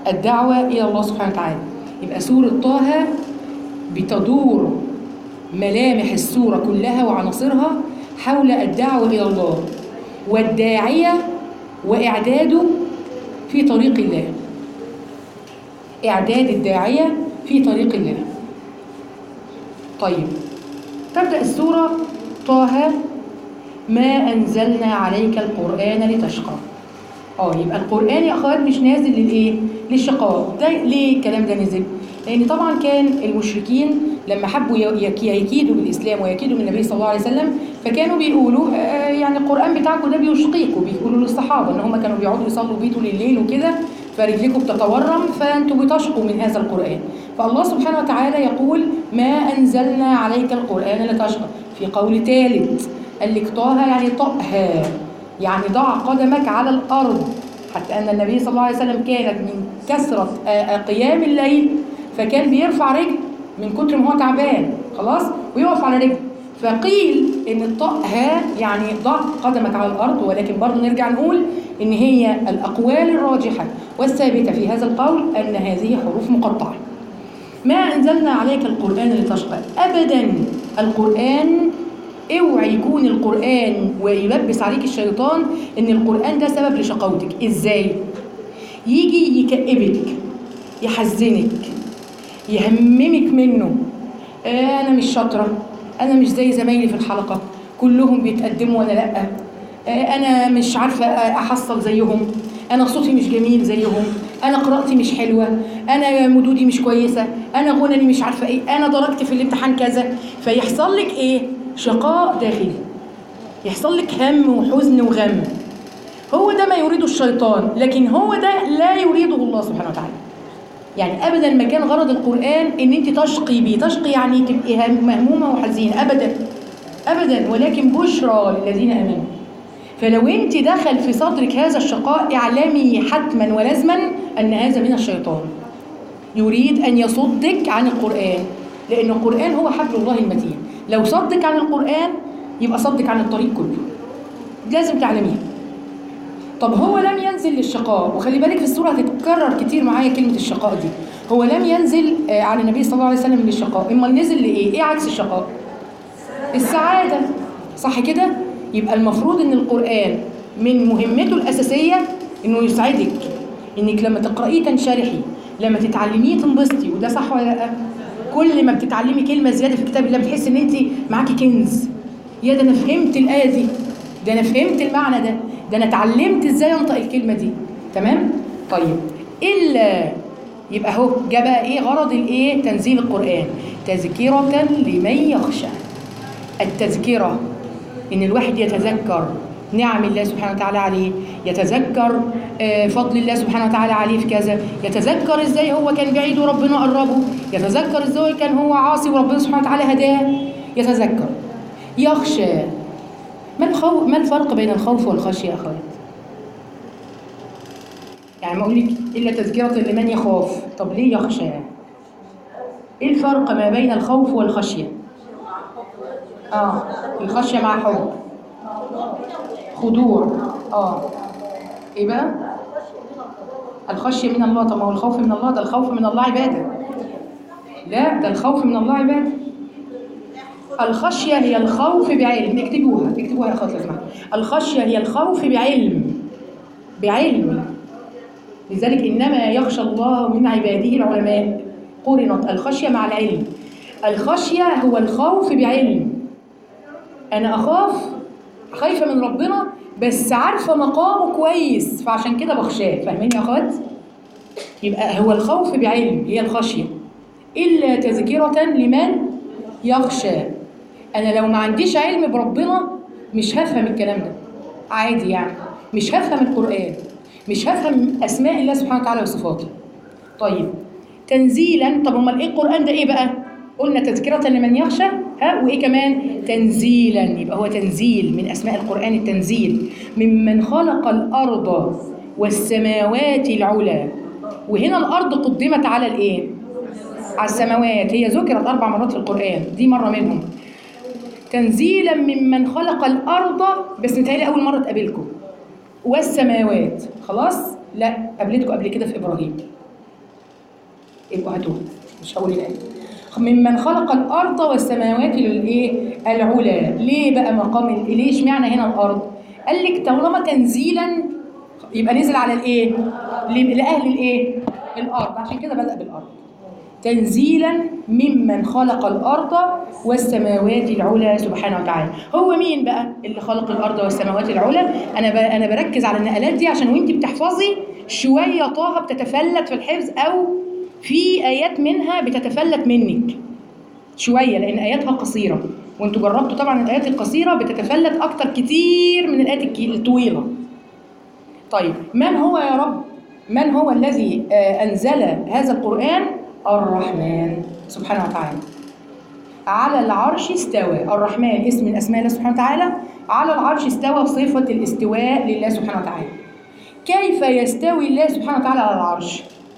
الدعوة إلى الله سبحانه وتعالى يبقى سورة طه بتدور ملامح السورة كلها وعناصرها حول الدعوة إلى الله والداعية وإعداده في طريق الله إعداد الداعية في طريق الله طيب تبدأ السورة طه ما أنزلنا عليك القرآن لتشقى اه يبقى القرآن يا أخوات مش نازل للإيه؟ للشقاء ده ليه الكلام ده نزل؟ لأن طبعا كان المشركين لما حبوا يك- يكيدوا بالإسلام ويكيدوا بالنبي صلى الله عليه وسلم فكانوا بيقولوا آه، يعني القرآن بتاعكم ده بيشقيكم بيقولوا للصحابة إن هم كانوا بيقعدوا يصلوا بيه طول الليل وكده فرجلكم بتتورم فأنتوا بتشقوا من هذا القرآن فالله سبحانه وتعالى يقول ما أنزلنا عليك القرآن لتشقى في قول ثالث قال لك طه يعني طأها يعني ضع قدمك على الأرض حتى أن النبي صلى الله عليه وسلم كانت من كثرة آه، آه، قيام الليل فكان بيرفع رجل من كتر ما هو تعبان خلاص ويقف على رجل فقيل ان الطاء ها يعني ضع قدمك على الارض ولكن برضه نرجع نقول ان هي الاقوال الراجحه والثابته في هذا القول ان هذه حروف مقطعه ما أنزلنا عليك القرآن لتشقى أبدا القرآن اوعي يكون القرآن ويلبس عليك الشيطان ان القرآن ده سبب لشقاوتك ازاي يجي يكئبك يحزنك يهممك منه آه انا مش شاطره انا مش زي زمايلي في الحلقه كلهم بيتقدموا وانا لا آه انا مش عارفه احصل زيهم انا صوتي مش جميل زيهم انا قراءتي مش حلوه انا مدودي مش كويسه انا غنني مش عارفه ايه انا درجت في الامتحان كذا فيحصل لك ايه شقاء داخلي يحصل لك هم وحزن وغم هو ده ما يريده الشيطان لكن هو ده لا يريده الله سبحانه وتعالى يعني ابدا ما كان غرض القران ان انت تشقي بيه تشقي يعني تبقي هم- مهمومه وحزينه ابدا ابدا ولكن بشرى للذين امنوا فلو انت دخل في صدرك هذا الشقاء اعلمي حتما ولازما ان هذا من الشيطان يريد ان يصدك عن القران لان القران هو حبل الله المتين لو صدك عن القران يبقى صدك عن الطريق كله لازم تعلميها طب هو لم ينزل للشقاء وخلي بالك في السوره هتتكرر كتير معايا كلمه الشقاء دي هو لم ينزل آه، على النبي صلى الله عليه وسلم للشقاء امال نزل لايه ايه عكس الشقاء السعاده صح كده يبقى المفروض ان القران من مهمته الاساسيه انه يسعدك انك لما تقرايه تنشرحي لما تتعلميه تنبسطي وده صح ولا لا كل ما بتتعلمي كلمه زياده في كتاب الله بتحسي ان انت معاكي كنز يا ده انا فهمت الايه دي ده انا فهمت المعنى ده ده انا اتعلمت ازاي انطق الكلمه دي تمام طيب الا يبقى اهو جه بقى ايه غرض الايه تنزيل القران تذكره لمن يخشى التذكره ان الواحد يتذكر نعم الله سبحانه وتعالى عليه يتذكر آه، فضل الله سبحانه وتعالى عليه في كذا يتذكر ازاي هو كان بعيد وربنا قربه يتذكر ازاي كان هو عاصي وربنا سبحانه وتعالى هداه يتذكر يخشى ما الخوف ما الفرق بين الخوف والخشيه يا اخوات يعني ما اقول لك الا تذكره لمن يخاف طب ليه يخشى ايه الفرق ما بين الخوف والخشيه اه الخشيه مع حب خضوع اه ايه بقى الخشيه من الله طب ما هو الخوف من الله ده الخوف من الله عباده لا ده الخوف من الله عباده الخشية هي الخوف بعلم اكتبوها اكتبوها يا اخوات لو سمحتوا الخشية هي الخوف بعلم بعلم لذلك إنما يخشى الله من عباده العلماء قرنت الخشية مع العلم الخشية هو الخوف بعلم أنا أخاف خايفة من ربنا بس عارفة مقامه كويس فعشان كده بخشاه فاهمين يا أخوات؟ يبقى هو الخوف بعلم هي الخشية إلا تذكرة لمن يخشى أنا لو ما عنديش علم بربنا مش هفهم الكلام ده عادي يعني مش هفهم القرآن مش هفهم أسماء الله سبحانه وتعالى وصفاته طيب تنزيلا طب امال ايه القرآن ده ايه بقى؟ قلنا تذكرة لمن يخشى ها وايه كمان؟ تنزيلا يبقى هو تنزيل من اسماء القرآن التنزيل ممن خلق الأرض والسماوات العلى وهنا الأرض قدمت على الايه؟ على السماوات هي ذكرت أربع مرات في القرآن دي مرة منهم تنزيلا ممن خلق الأرض بس متهيألي أول مرة تقابلكم والسماوات خلاص لا قابلتكم قبل كده في إبراهيم يبقوا هاتوها مش هقول الايه ممن خلق الارض والسماوات للايه العلى ليه بقى مقام ال- ليه اشمعنى هنا الارض قال لك طالما تنزيلا يبقى نزل على الايه ل- لاهل الايه الارض عشان كده بدا بالارض تنزيلا ممن خلق الارض والسماوات العلى سبحانه وتعالى هو مين بقى اللي خلق الارض والسماوات العلى انا ب... انا بركز على النقلات دي عشان وانت بتحفظي شويه طه بتتفلت في الحفظ او في ايات منها بتتفلت منك شويه لان اياتها قصيره وانتوا جربتوا طبعا الايات القصيره بتتفلت اكتر كتير من الايات الك- الطويله طيب من هو يا رب من هو الذي آه، انزل هذا القران الرحمن سبحانه وتعالى على العرش استوى الرحمن اسم من اسماء الله سبحانه وتعالى على العرش استوى صفه الاستواء لله سبحانه وتعالى كيف يستوي الله سبحانه وتعالى على العرش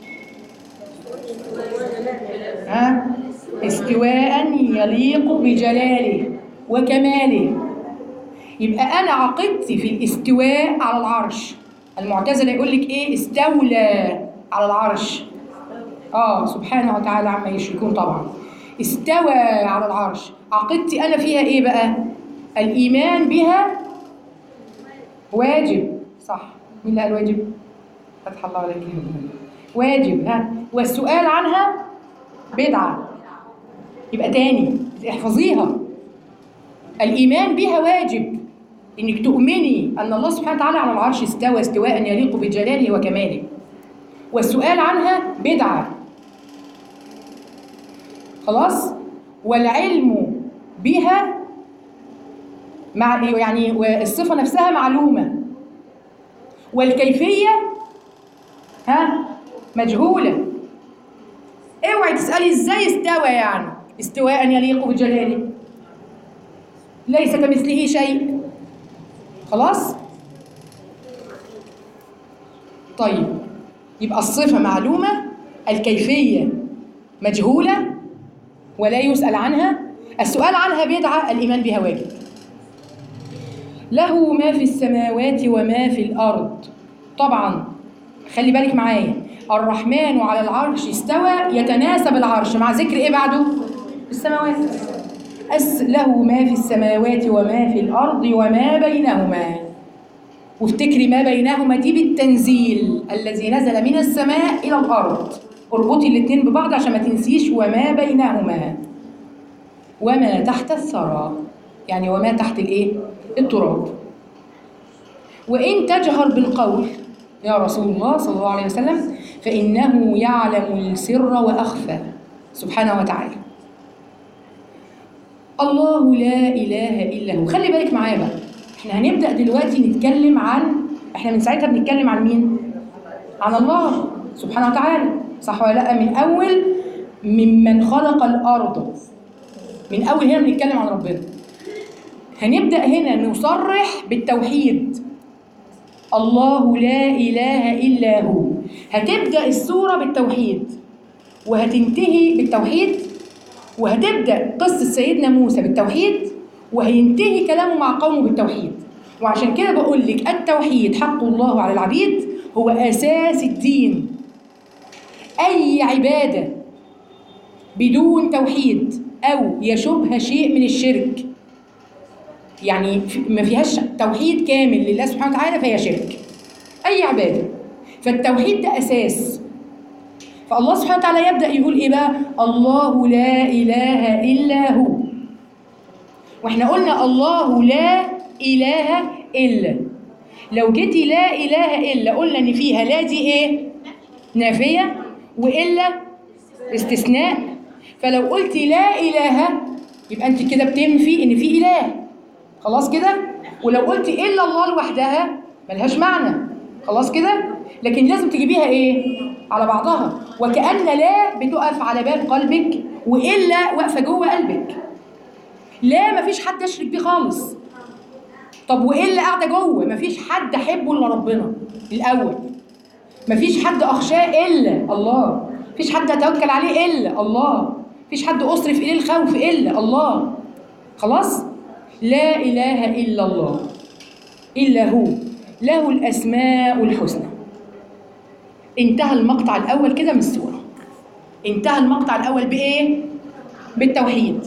ها استواء يليق بجلاله وكماله يبقى انا عقيدتي في الاستواء على العرش المعتزله يقول لك ايه استولى على العرش اه سبحانه وتعالى عما يشركون طبعا استوى على العرش عقيدتي انا فيها ايه بقى الايمان بها واجب صح مين اللي قال واجب فتح الله عليك واجب ها والسؤال عنها بدعه يبقى تاني احفظيها الإيمان بها واجب إنك تؤمني أن الله سبحانه وتعالى على العرش استوى استواء يليق بجلاله وكماله والسؤال عنها بدعة خلاص والعلم بها مع يعني والصفة نفسها معلومة والكيفية ها مجهولة اوعي تسألي ازاي استوى يعني استواء يليق بجلاله ليس كمثله شيء خلاص طيب يبقى الصفة معلومة الكيفية مجهولة ولا يسأل عنها السؤال عنها بدعة الإيمان بها واجب له ما في السماوات وما في الأرض طبعا خلي بالك معايا الرحمن على العرش استوى يتناسب العرش مع ذكر ايه بعده السماوات أس له ما في السماوات وما في الأرض وما بينهما وافتكري ما بينهما دي بالتنزيل الذي نزل من السماء إلى الأرض اربطي الاتنين ببعض عشان ما تنسيش وما بينهما وما تحت الثرى يعني وما تحت الايه التراب وإن تجهر بالقول يا رسول الله صلى الله عليه وسلم فإنه يعلم السر وأخفى سبحانه وتعالى الله لا إله إلا هو خلي بالك معايا بقى احنا هنبدأ دلوقتي نتكلم عن احنا من ساعتها بنتكلم عن مين؟ عن الله سبحانه وتعالى صح ولا لا من أول ممن خلق الأرض من أول هنا بنتكلم عن ربنا هنبدأ هنا نصرح بالتوحيد الله لا إله إلا هو هتبدأ السورة بالتوحيد وهتنتهي بالتوحيد وهتبدأ قصة سيدنا موسى بالتوحيد وهينتهي كلامه مع قومه بالتوحيد وعشان كده بقول لك التوحيد حق الله على العبيد هو أساس الدين أي عبادة بدون توحيد أو يشبه شيء من الشرك يعني ما فيهاش توحيد كامل لله سبحانه وتعالى فهي شرك أي عبادة فالتوحيد ده أساس فالله سبحانه وتعالى يبدأ يقول إيه بقى الله لا إله إلا هو واحنا قلنا الله لا إله إلا لو جيتي لا إله إلا قلنا إن فيها لا دي إيه نافية وإلا استثناء فلو قلت لا إله يبقى أنت كده بتنفي إن في إله خلاص كده ولو قلت إلا الله لوحدها ملهاش معنى خلاص كده لكن لازم تجيبيها إيه على بعضها وكأن لا بتقف على باب قلبك وإلا واقفة جوه قلبك لا مفيش حد أشرك بيه خالص طب وإلا قاعدة جوه مفيش حد أحبه إلا ربنا الأول مفيش حد أخشاه إلا الله مفيش حد أتوكل عليه إلا الله مفيش حد أصرف إليه الخوف إلا الله خلاص لا إله إلا الله إلا هو له الأسماء الحسنى انتهى المقطع الأول كده من السورة انتهى المقطع الاول بايه بالتوحيد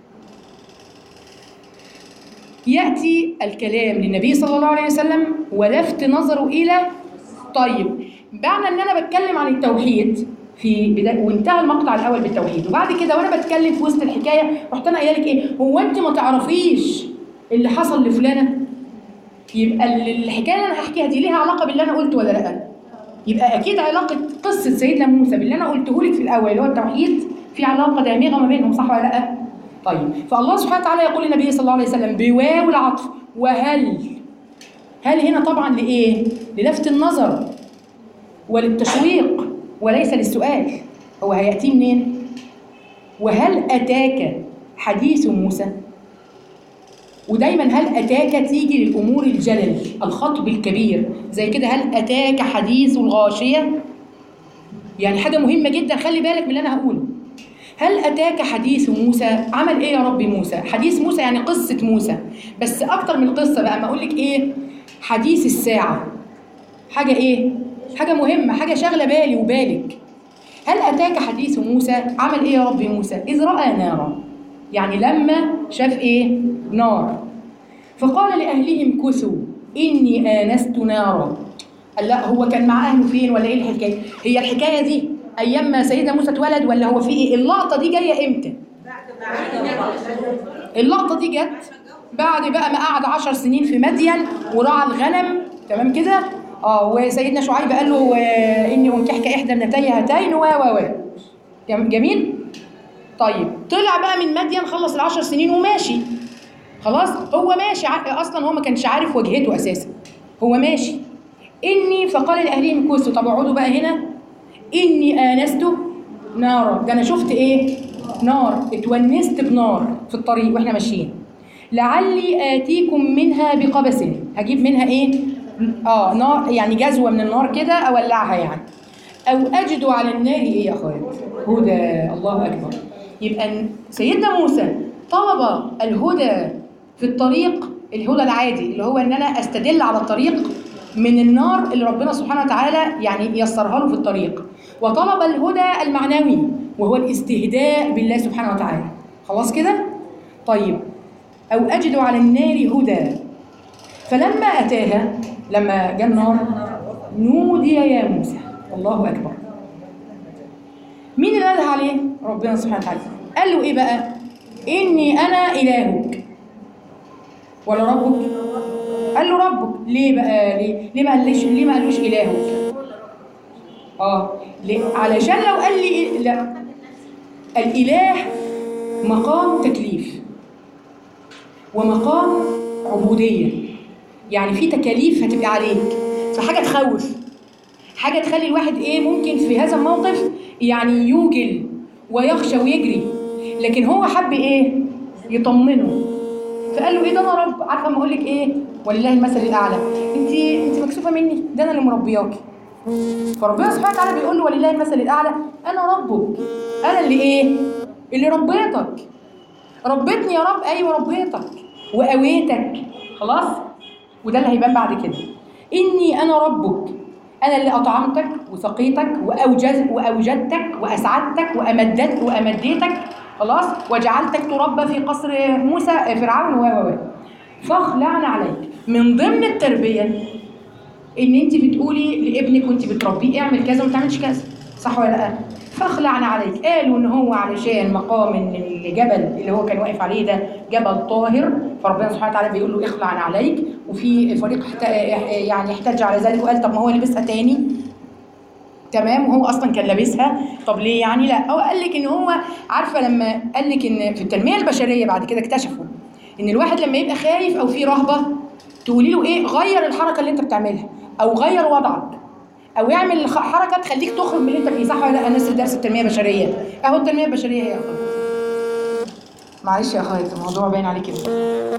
ياتي الكلام للنبي صلى الله عليه وسلم ولفت نظره الى طيب بعد ان انا بتكلم عن التوحيد في بداية وانتهى المقطع الاول بالتوحيد وبعد كده وانا بتكلم في وسط الحكايه رحت انا قايله لك ايه هو انت ما تعرفيش اللي حصل لفلانه يبقى ال- الحكايه اللي انا هحكيها دي ليها علاقه باللي انا قلته ولا لا يبقى اكيد علاقه قصه سيدنا موسى باللي انا قلته لك في الاول اللي هو التوحيد في علاقه دامغه ما بينهم صح ولا لا طيب فالله سبحانه وتعالى يقول للنبي صلى الله عليه وسلم بواو العطف وهل هل هنا طبعا لايه للفت النظر وللتشويق وليس للسؤال هو هياتي منين وهل اتاك حديث موسى ودايما هل اتاك تيجي للامور الجلل الخطب الكبير زي كده هل اتاك حديث الغاشيه يعني حاجه مهمه جدا خلي بالك من اللي انا هقوله هل اتاك حديث موسى عمل ايه يا رب موسى حديث موسى يعني قصه موسى بس اكتر من القصه بقى ما اقول لك ايه حديث الساعه حاجه ايه حاجه مهمه حاجه شاغله بالي وبالك هل اتاك حديث موسى عمل ايه يا رب موسى اذ راى نارا يعني لما شاف ايه نار فقال لاهلهم كثوا اني انست نارا قال لا هو كان مع اهله فين ولا ايه الحكايه هي الحكايه دي ايام ما سيدنا موسى اتولد ولا هو في ايه اللقطه دي جايه امتى اللقطه دي جت بعد بقى ما قعد عشر سنين في مدين ورعى الغنم تمام كده اه وسيدنا شعيب قال له آه، اني انكحك احدى ابنتي هاتين و و و جم- جميل طيب طلع بقى من مدين خلص العشر سنين وماشي خلاص هو ماشي ع- اصلا هو ما كانش عارف وجهته اساسا هو ماشي اني فقال لاهلهم كثوا طب اقعدوا بقى هنا اني انست نارا ده انا شفت ايه نار اتونست بنار في الطريق واحنا ماشيين لعلي اتيكم منها بقبس هجيب منها ايه اه نار يعني جزوه من النار كده اولعها يعني او اجد على النار ايه يا اخوات هدى الله اكبر يبقى سيدنا موسى طلب الهدى في الطريق الهدى العادي اللي هو ان انا استدل على الطريق من النار اللي ربنا سبحانه وتعالى يعني يسرها له في الطريق وطلب الهدى المعنوي وهو الاستهداء بالله سبحانه وتعالى خلاص كده طيب او اجد على النار هدى فلما اتاها لما جاء النار نودي يا موسى الله اكبر مين اللي نده عليه ربنا سبحانه وتعالى قال له ايه بقى اني انا الهك ولا ربك قال له ربك ليه بقى ليه ليه ما قالش ليه ما قالوش الهك اه ليه علشان لو قال لي لا الاله مقام تكليف ومقام عبوديه يعني في تكاليف هتبقى عليك فحاجه تخوف حاجه تخلي الواحد ايه ممكن في هذا الموقف يعني يوجل ويخشى ويجري لكن هو حب ايه يطمنه فقال له ايه ده انا رب عارفه ما اقول لك ايه ولله المثل الاعلى انت انت مكسوفه مني ده انا اللي مربياكي فربنا سبحانه وتعالى بيقول له ولله المثل الاعلى انا ربك انا اللي ايه اللي ربيتك ربيتني يا رب ايوه ربيتك وقويتك خلاص وده اللي هيبان بعد كده اني انا ربك انا اللي اطعمتك وسقيتك واوجز واوجدتك واسعدتك وامدتك وامديتك خلاص وجعلتك تربى في قصر موسى فرعون و و و فاخلعنا عليك من ضمن التربيه ان انت بتقولي لابنك وانت بتربيه اعمل كذا وما تعملش كذا صح ولا لا فاخلعنا عليك قالوا ان هو علشان مقام ان الجبل اللي هو كان واقف عليه ده جبل طاهر فربنا سبحانه وتعالى بيقول له اخلعنا عليك وفي فريق احت- يعني احتج على ذلك وقال طب ما هو لبسها تاني تمام وهو اصلا كان لابسها طب ليه يعني لا هو قال لك ان هو عارفه لما قال لك ان في التنميه البشريه بعد كده اكتشفوا ان الواحد لما يبقى خايف او في رهبه تقولي له ايه غير الحركه اللي انت بتعملها او غير وضعك او اعمل خ- حركه تخليك تخرج من اللي انت فيه صح ولا لا الناس في درس التنميه البشريه اهو التنميه البشريه هي يا اخويا معلش يا اخويا الموضوع باين عليك كده